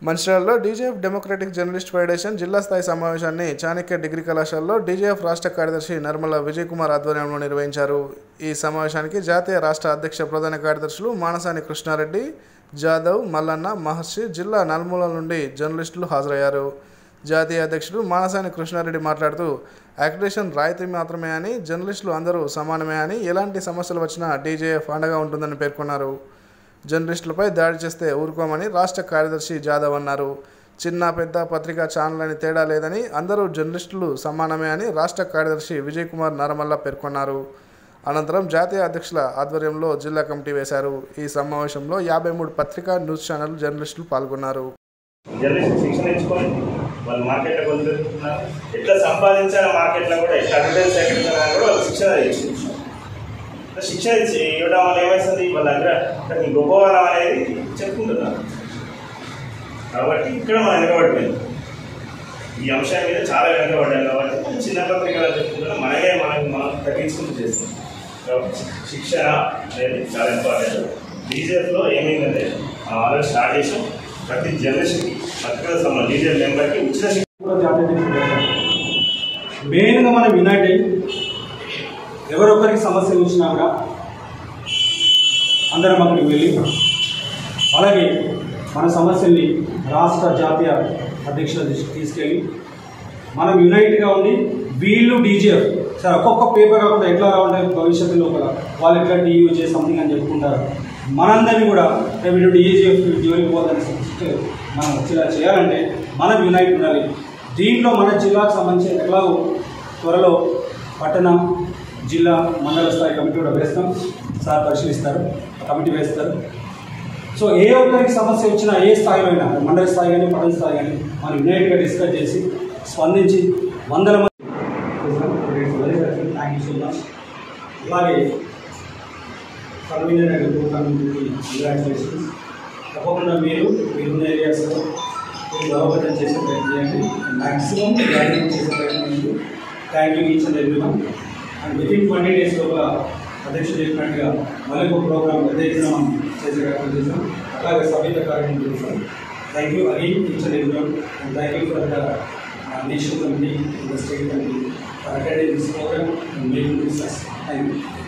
మంచిర్యాలలో DJF democratic journalist federation జిల్లా స్థాయి సమావేశాన్ని చాణక్య డిగ్రీ కళాశాలలో డీజేఎఫ్ రాష్ట్ర కార్యదర్శి నర్మల విజయ్ కుమార్ ఆధ్వర్యంలో నిర్వహించారు ఈ సమావేశానికి జాతీయ రాష్ట్ర అధ్యక్ష ప్రధాన కార్యదర్శులు మానసాని కృష్ణారెడ్డి జాదవ్ మల్లన్న మహర్షి జిల్లా నలుమూలల నుండి జర్నలిస్టులు హాజరయ్యారు జాతీయ అధ్యక్షుడు మానసాని కృష్ణారెడ్డి మాట్లాడుతూ అక్రిడేషన్ రాయితీ మాత్రమే అని జర్నలిస్టులు అందరూ సమానమే అని ఎలాంటి సమస్యలు వచ్చినా డీజేఎఫ్ అండగా ఉంటుందని పేర్కొన్నారు జర్నలిస్టులపై దాడి చేస్తే ఊరుకోమని రాష్ట్ర కార్యదర్శి జాదవ్ అన్నారు చిన్న పెద్ద పత్రికా ఛానల్ అని తేడా లేదని అందరూ జర్నలిస్టులు సమానమే అని రాష్ట్ర కార్యదర్శి విజయ్ కుమార్ నరమల్ల పేర్కొన్నారు అనంతరం జాతీయ అధ్యక్షుల ఆధ్వర్యంలో జిల్లా కమిటీ వేశారు ఈ సమావేశంలో యాభై మూడు పత్రికా న్యూస్ ఛానల్ జర్నలిస్టులు పాల్గొన్నారు జర్నలిస్ట్ శిక్షణ ఇచ్చుకొని వాళ్ళు మార్కెట్లో కొనుక్కుంటున్నారు ఎట్లా సంపాదించాలి మార్కెట్లో కూడా ఎట్లా అడ్వర్టైజ్ సేకరించాలని కూడా వాళ్ళు శిక్షణ ఇచ్చి శిక్షణ ఇచ్చి ఇవ్వడం వల్ల ఏమవుతుంది వాళ్ళ దగ్గర ఇక్కడ నీ గొప్పవాళ్ళం అనేది చెప్పుకుంటున్నారు కాబట్టి ఇక్కడ మనం వెనకబడిపోయింది ఈ అంశం మీద చాలా వెనకబడ్డాం కాబట్టి చిన్న పత్రికలు చెప్పుకుంటున్నాం మనమే మనం మనం తగ్గించుకుంటూ చేస్తాం కాబట్టి శిక్షణ అనేది చాలా ఇంపార్టెంట్ డీజేఎఫ్లో ఏమైందంటే ఆల్రెడీ స్టార్ట్ చేసాం ప్రతి జనరేషన్కి పత్రికల సంబంధం డీజేఎఫ్ మెంబర్కి ఉచిత శిక్షణ కూడా జాతీయ అధ్యక్షుడు చేశారు. మెయిన్గా మనం యునైట్ అయ్యి ఎవరొకరికి సమస్య వచ్చినా కూడా అందరం అక్కడికి వెళ్ళి అలాగే మన సమస్యల్ని రాష్ట్ర జాతీయ అధ్యక్షుల దృష్టికి తీసుకెళ్ళి మనం యునైట్గా ఉండి వీళ్ళు డీజీఎఫ్ సార్ ఒక్కొక్క పేపర్ కాకుండా ఎట్లా ఉంటాయి భవిష్యత్తు లోపల వాళ్ళు ఎట్లా టీయూ చేసి సంథింగ్ అని చెప్పుకుంటారు మనందరినీ కూడా వీళ్ళు డీజీఎఫ్ జోలికి పోదని సృష్టి మనం వచ్చేలా చేయాలంటే మనం యునైట్ ఉండాలి దీంట్లో మన జిల్లాకు సంబంధించి ఎట్లాగో త్వరలో పట్టణ జిల్లా మండల స్థాయి కమిటీ కూడా వేస్తాం సార్ పరిశీలిస్తారు ఆ కమిటీ వేస్తారు సో ఏ ఒక్కరికి సమస్య వచ్చినా ఏ స్థాయిలో అయినా మండల స్థాయి కానీ పట్టణ స్థాయి కానీ మనం యునైట్గా డిస్కస్ చేసి స్పందించి వందల మంది థ్యాంక్ యూ సో మచ్ అలాగే కన్వీనర్ అండ్ కమిటీకి కంగ్రాచులేషన్స్ తప్పకుండా మీరు మీరున్న ఏరియాస్లో మీరు బలోపేతం చేసే ప్రయత్నం చేయండి మ్యాక్సిమం గార్డెనింగ్ చేసే ప్రయత్నం చేయండి thank you each and every one and within twenty days లోపల అధ్యక్షుడు చెప్పినట్టుగా మళ్ళీ ఒక ప్రోగ్రామ్ పెద్ద ఎత్తున మనం చేసే ప్రయత్నం చేసాం అలాగే సభ్యత కార్యక్రమం చేసాం thank you again each and every one and thank you for the national committee the state committee for attending this programme and making this thank you